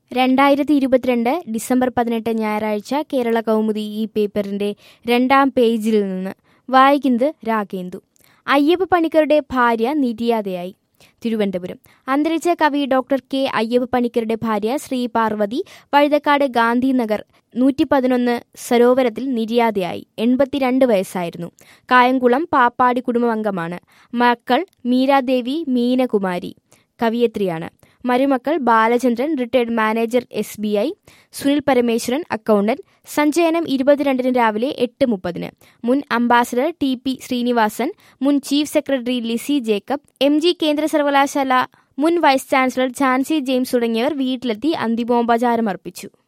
രണ്ടായിരത്തി ഇരുപത്തിരണ്ട് ഡിസംബർ പതിനെട്ട് ഞായറാഴ്ച കേരള കൗമുദി ഈ പേപ്പറിന്റെ രണ്ടാം പേജിൽ നിന്ന് വായിക്കുന്നത് രാഗേന്ദു അയ്യപ്പ പണിക്കരുടെ ഭാര്യ നിര്യാതയായി തിരുവനന്തപുരം അന്തരിച്ച കവി ഡോക്ടർ കെ അയ്യപ്പ പണിക്കരുടെ ഭാര്യ ശ്രീ പാർവതി വഴുതക്കാട് ഗാന്ധിനഗർ നൂറ്റി പതിനൊന്ന് സരോവരത്തിൽ നിര്യാതയായി എൺപത്തിരണ്ട് വയസ്സായിരുന്നു കായംകുളം പാപ്പാടി കുടുംബാംഗമാണ് മക്കൾ മീരാദേവി മീനകുമാരി കവിയത്രിയാണ് മരുമക്കൾ Balachandran retired manager S B I Sunil Parameswaran accountant സഞ്ചയനം ഇരുപത്തിരണ്ടിന് രാവിലെ എട്ട് മുപ്പതിന് മുൻ അംബാസഡർ ടി പി ശ്രീനിവാസൻ മുൻ chief secretary Lissy Jacob M G കേന്ദ്ര സർവകലാശാല മുൻ വൈസ് ചാൻസലർ ഝാൻസി ജെയിംസ് തുടങ്ങിയവർ വീട്ടിലെത്തി അന്തിമോപചാരം അർപ്പിച്ചു